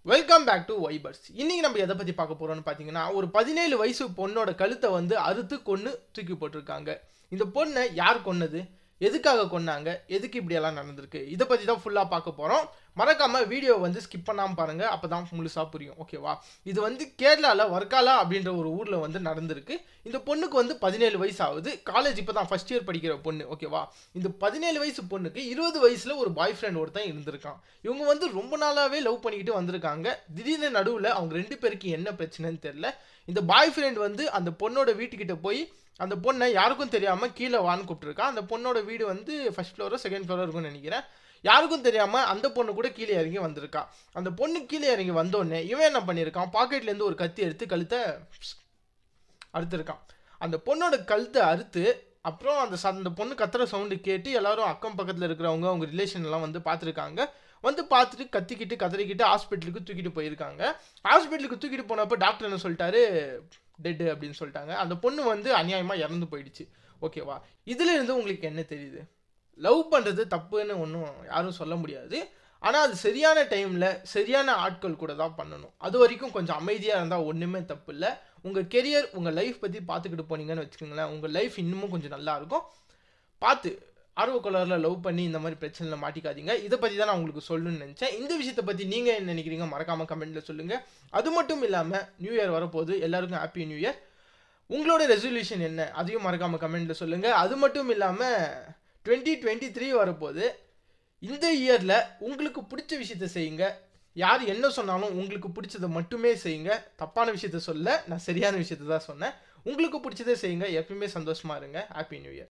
welcome back to Vipers இன்னைக்கு நம்ம எதை பற்றி பார்க்க போகிறோம்னு பார்த்தீங்கன்னா ஒரு பதினேழு வயசு பொண்ணோட கழுத்தை வந்து அறுத்து கொன்று தூக்கி போட்டிருக்காங்க இந்த பொண்ணை யார் கொன்னது எதுக்காக கொன்னாங்க எதுக்கு இப்படியெல்லாம் நடந்திருக்கு இதை பற்றி தான் ஃபுல்லாக பார்க்க போகிறோம் மறக்காமல் வீடியோ வந்து ஸ்கிப் பண்ணாமல் பாருங்கள் அப்போ தான் முழுசாக புரியும் ஓகேவா இது வந்து கேரளாவில் வர்க்காலா அப்படின்ற ஒரு ஊரில் வந்து நடந்திருக்கு இந்த பொண்ணுக்கு வந்து பதினேழு வயசு ஆகுது காலேஜ் இப்போ தான் ஃபஸ்ட் இயர் படிக்கிற பொண்ணு ஓகேவா இந்த பதினேழு வயசு பொண்ணுக்கு இருபது வயசில் ஒரு பாய் ஃப்ரெண்ட் ஒருத்தன் இருந்திருக்கான் இவங்க வந்து ரொம்ப நாளாகவே லவ் பண்ணிக்கிட்டு வந்திருக்காங்க திடீர்னு நடுவில் அவங்க ரெண்டு பேருக்கு என்ன பிரச்சனைன்னு தெரில இந்த பாய் ஃப்ரெண்ட் வந்து அந்த பொண்ணோட வீட்டுக்கிட்ட போய் அந்த பொண்ணை யாருக்கும் தெரியாமல் கீழே வான்னு கூப்பிட்டுருக்கான் அந்த பொண்ணோட வீடு வந்து ஃபர்ஸ்ட் ஃப்ளோரோ செகண்ட் ஃப்ளோரோ இருக்கும்னு நினைக்கிறேன் யாருக்கும் தெரியாமல் அந்த பொண்ணு கூட கீழே இறங்கி வந்திருக்கா அந்த பொண்ணு கீழே இறங்கி வந்தோடனே இவன் என்ன பண்ணியிருக்கான் பாக்கெட்லேருந்து ஒரு கத்தி எடுத்து கழுத்தை அறுத்துருக்கான் அந்த பொண்ணோட கழுத்தை அறுத்து அப்புறம் அந்த ச- அந்த பொண்ணு கத்துற சவுண்டு கேட்டு எல்லாரும் அக்கம் பக்கத்தில் இருக்கிறவங்க அவங்க ரிலேஷன் எல்லாம் வந்து பார்த்துருக்காங்க வந்து பார்த்துட்டு கத்திக்கிட்டு கதறிக்கிட்டு ஹாஸ்பிட்டலுக்கு தூக்கிட்டு போயிருக்காங்க ஹாஸ்பிட்டலுக்கு தூக்கிட்டு போனப்போ டாக்டர் என்ன சொல்லிட்டாரு டெட்டு அப்படின்னு சொல்லிட்டாங்க அந்த பொண்ணு வந்து அநியாயமாக இறந்து போயிடுச்சு ஓகேவா இதுல இருந்து உங்களுக்கு என்ன தெரியுது லவ் பண்ணுறது தப்புன்னு ஒன்றும் யாரும் சொல்ல முடியாது ஆனால் அது சரியான டைமில் சரியான ஆட்கள் கூட தான் பண்ணணும் அது வரைக்கும் கொஞ்சம் அமைதியாக இருந்தால் ஒன்றுமே தப்பு இல்லை உங்கள் கெரியர் உங்கள் லைஃப் பற்றி பார்த்துக்கிட்டு போனீங்கன்னு வச்சுக்கோங்களேன் உங்கள் லைஃப் இன்னமும் கொஞ்சம் நல்லா இருக்கும் பார்த்து ஆர்வ கலரில் லவ் பண்ணி இந்த மாதிரி பிரச்சனையில் மாட்டிக்காதீங்க இதை பற்றி தான் நான் உங்களுக்கு சொல்லணும்னு நினச்சேன் இந்த விஷயத்தை பற்றி நீங்கள் என்ன நினைக்கிறீங்க மறக்காமல் கமெண்ட்டில் சொல்லுங்கள் அது மட்டும் இல்லாமல் நியூ இயர் வரப்போகுது எல்லாருக்கும் ஹாப்பி நியூ இயர் உங்களோட ரெசல்யூஷன் என்ன அதையும் மறக்காமல் கமெண்ட்டில் சொல்லுங்கள் அது மட்டும் இல்லாமல் டுவெண்ட்டி டுவெண்ட்டி த்ரீ வரப்போகுது இந்த இயரில் உங்களுக்கு பிடிச்ச விஷயத்த செய்யுங்க யார் என்ன சொன்னாலும் உங்களுக்கு பிடிச்சதை மட்டுமே செய்யுங்க தப்பான விஷயத்த சொல்ல நான் சரியான விஷயத்த தான் சொன்னேன் உங்களுக்கு பிடிச்சதை செய்யுங்க எப்பயுமே சந்தோஷமா இருங்க ஹாப்பி நியூ இயர்